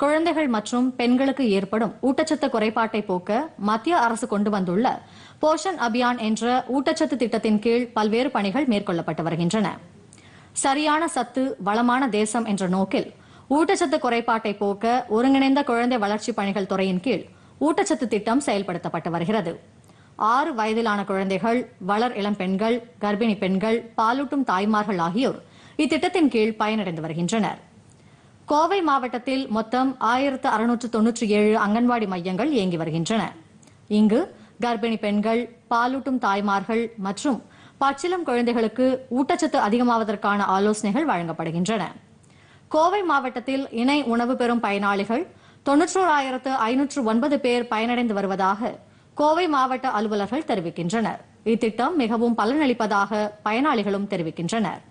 குழந்தைகள் மற்றும் பெண்களுக்கு ஏற்படும் ஊட்டச்சத்து குறைபாட்டை போக்க மத்திய அரசு கொண்டு வந்துள்ள போஷன் அபியான் என்ற ஊட்டச்சத்து திட்டத்தின் கீழ் பல்வேறு பணிகள் மேற்கொள்ளப்பட்டு வருகின்றன சரியான சத்து வளமான தேசம் என்ற நோக்கில் ஊட்டச்சத்து குறைபாட்டை போக்க ஒருங்கிணைந்த குழந்தை வளர்ச்சி பணிகள் துறையின் கீழ் ஊட்டச்சத்து திட்டம் செயல்படுத்தப்பட்டு வருகிறது ஆறு வயதிலான குழந்தைகள் வளர் இளம் பெண்கள் கர்ப்பிணி பெண்கள் பாலூட்டும் தாய்மார்கள் ஆகியோர் இத்திட்டத்தின் கீழ் பயனடைந்து வருகின்றனர் கோவை மாவட்டத்தில் மொத்தம் ஆயிரத்து அறுநூற்று தொன்னூற்றி ஏழு அங்கன்வாடி மையங்கள் இயங்கி வருகின்றன இங்கு கர்ப்பிணி பெண்கள் பாலூட்டும் தாய்மார்கள் மற்றும் பச்சிளம் குழந்தைகளுக்கு ஊட்டச்சத்து அதிகமாவதற்கான ஆலோசனைகள் வழங்கப்படுகின்றன கோவை மாவட்டத்தில் இணை உணவு பெறும் பயனாளிகள் தொன்னூற்றோராயிரத்து ஐநூற்று ஒன்பது பேர் பயனடைந்து வருவதாக கோவை மாவட்ட அலுவலர்கள் தெரிவிக்கின்றனர் இத்திட்டம் மிகவும் பலனளிப்பதாக பயனாளிகளும் தெரிவிக்கின்றனர்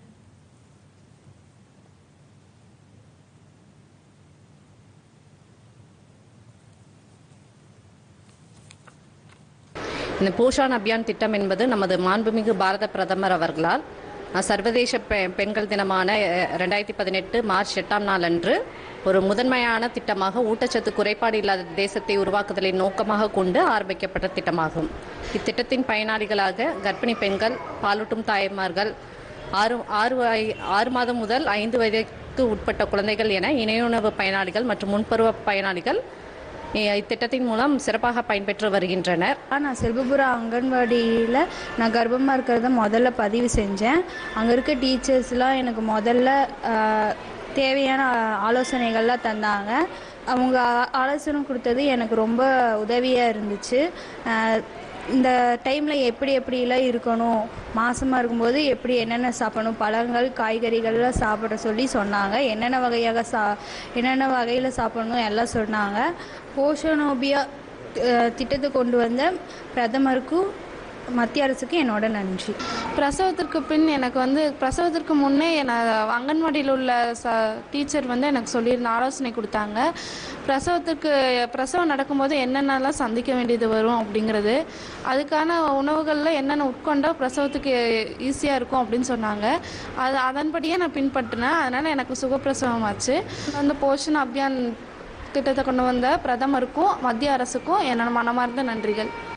இந்த போஷான் அபியான் திட்டம் என்பது நமது மாண்புமிகு பாரத பிரதமர் அவர்களால் அஹ், சர்வதேச பெ- பெண்கள் தினமான ரெண்டாயிரத்தி பதினெட்டு மார்ச் எட்டாம் நாள் அன்று ஒரு முதன்மையான திட்டமாக ஊட்டச்சத்து குறைபாடு இல்லாத தேசத்தை உருவாக்குதலை நோக்கமாக கொண்டு ஆரம்பிக்கப்பட்ட திட்டமாகும் இத்திட்டத்தின் பயனாளிகளாக கர்ப்பிணி பெண்கள் பாலூட்டும் தாய்மார்கள் ஆறு ஆறு வய- ஆறு மாதம் முதல் ஐந்து வயதுக்கு உட்பட்ட குழந்தைகள் என இணையுணவு பயனாளிகள் மற்றும் முன்பருவ பயனாளிகள் இ- இத்திட்டத்தின் மூலம் சிறப்பாக பயன்பெற்று வருகின்றனர் நான் செல்வபுரம் அங்கன்வாடியில் நான் கர்ப்பமாக இருக்கிறத முதல்ல பதிவு செஞ்சேன் அங்கே இருக்க டீச்சர்ஸ்லாம் எனக்கு முதல்ல ஆஹ், தேவையான ஆலோசனைகள்லாம் தந்தாங்க அவங்க ஆ- ஆலோசனை கொடுத்தது எனக்கு ரொம்ப உதவியாக இருந்துச்சு ஆஹ், இந்த டைமில் எப்படி எப்படிலாம் இருக்கணும் மாசமாக இருக்கும்போது எப்படி என்னென்ன சாப்பிடணும் பழங்கள் காய்கறிகள்லாம் சாப்பிட சொல்லி சொன்னாங்க என்னென்ன வகையாக சா என்னென்ன வகையில் சாப்பிடணும் எல்லாம் சொன்னாங்க போஷனோபியா அஹ், திட்டத்தை கொண்டு வந்த பிரதமருக்கும் மத்திய அரசுக்கு என்னோட நன்றி பிரசவத்திற்கு பின் எனக்கு வந்து பிரசவத்திற்கு முன்னே என்னை அங்கன்வாடியில் உள்ள ச டீச்சர் வந்து எனக்கு சொல்லியிருந்த ஆலோசனை கொடுத்தாங்க பிரசவத்துக்கு பிரசவம் நடக்கும்போது என்னென்னலாம் சந்திக்க வேண்டியது வரும் அப்படிங்கிறது அதுக்கான உணவுகளில் என்னென்ன உட்கொண்டா பிரசவத்துக்கு ஈஸியாக இருக்கும் அப்படின்னு சொன்னாங்க அது அதன்படியே நான் பின்பற்றினேன் அதனால் எனக்கு சுகப்பிரசவம் ஆச்சு அந்த போஷன் அபியான் திட்டத்தை கொண்டு வந்த பிரதமருக்கும் மத்திய அரசுக்கும் என்னோட மனமார்ந்த நன்றிகள்